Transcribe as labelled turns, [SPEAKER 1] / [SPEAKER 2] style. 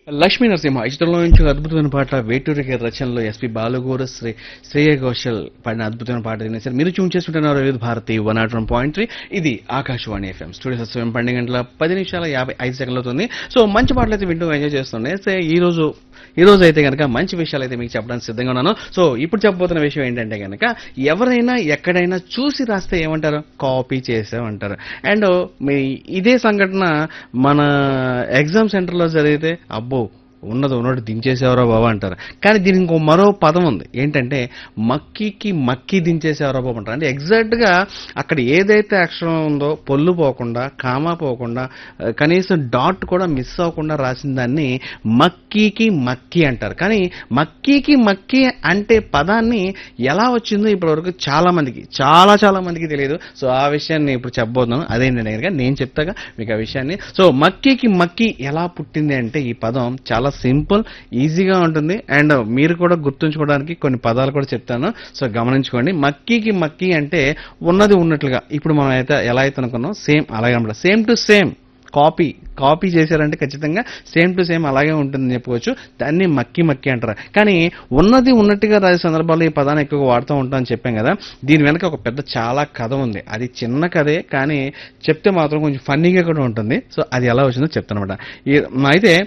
[SPEAKER 1] లక్ష్మీ నరసింహ ఈ చిత్రంలో నుంచి ఒక అద్భుతమైన పాట వేటూరి గారి రచనలో ఎస్పి బాలుగోరు శ్రీ శ్రేయ ఘోషల్ పాడిన అద్భుతమైన పాట వినేసారు మీరు చూన్ చేసుకుంటున్నారు Vividh Bharati one not one point three ఇది ఆకాశవాణి ఎఫ్ఎం స్టూడియో సత్యం పన్నెండు గంటల పది నిమిషాల యాభై ఐదు సెకండ్లు అవుతుంది సో మంచి పాటలు అయితే వింటూ ఎంజాయ్ చేస్తుండే సో ఈ రోజు ఈ రోజు అయితే కనుక మంచి విషయాలు అయితే మీకు చెప్పడానికి సిద్ధంగా ఉన్నాను సో ఇప్పుడు చెప్పబోతున్న విషయం ఏంటంటే కనుక ఎవరైనా ఎక్కడైనా చూసి రాస్తే ఏమంటారు కాపీ చేసామంటారు అండ్ మీ ఇదే సంఘటన మన ఎగ్జామ్ సెంటర్లో జరిగితే అబ్బో ఉన్నది ఉన్నట్టు దించేసేవరా బాబా అంటారు కానీ దీనికి ఇంకో మరో పదం ఉంది ఏంటంటే మక్కికి మక్కి దించేసేవరా బాబు అంటారు అంటే ఎగ్జాక్ట్గా అక్కడ ఏదైతే అక్షరం ఉందో పొల్లు పోకుండా కామా పోకుండా ఆ, కనీసం డాట్ కూడా మిస్ అవ్వకుండా రాసిన దాన్ని మక్కీకి మక్కి అంటారు కానీ మక్కీకి మక్కి అంటే పదాన్ని ఎలా వచ్చిందో ఇప్పటివరకు చాలా మందికి చాలా చాలా మందికి తెలియదు సో ఆ విషయాన్ని ఇప్పుడు చెప్పబోతున్నాను అదేంటంటే కనుక నేను చెప్తాగా మీకు ఆ విషయాన్ని సో మక్కీకి మక్కి ఎలా పుట్టింది అంటే ఈ పదం చాలా సింపుల్ ఈజీగా ఉంటుంది అండ్ మీరు కూడా గుర్తుంచుకోవడానికి కొన్ని పదాలు కూడా చెప్తాను సో గమనించుకోండి మక్కీకి మక్కి అంటే ఉన్నది ఉన్నట్లుగా ఇప్పుడు మనం అయితే ఎలా అయితే అనుకున్నాం సేమ్ అలాగే అనమాట same to same copy copy చేశారంటే ఖచ్చితంగా సేమ్ టు సేమ్ అలాగే ఉంటుందని చెప్పుకోవచ్చు దాన్ని మక్కి మక్కి అంటారు కానీ ఉన్నది ఉన్నట్టుగా రాసే సందర్భాల్లో ఈ పదాన్ని ఎక్కువగా వాడుతూ ఉంటామని చెప్పాం కదా దీని వెనక ఒక పెద్ద చాలా కథ ఉంది అది చిన్న కథే కానీ చెప్తే మాత్రం కొంచెం ఫన్నీగా కూడా ఉంటుంది సో అది ఎలా వచ్చిందో చెప్తాను అనమాట అయితే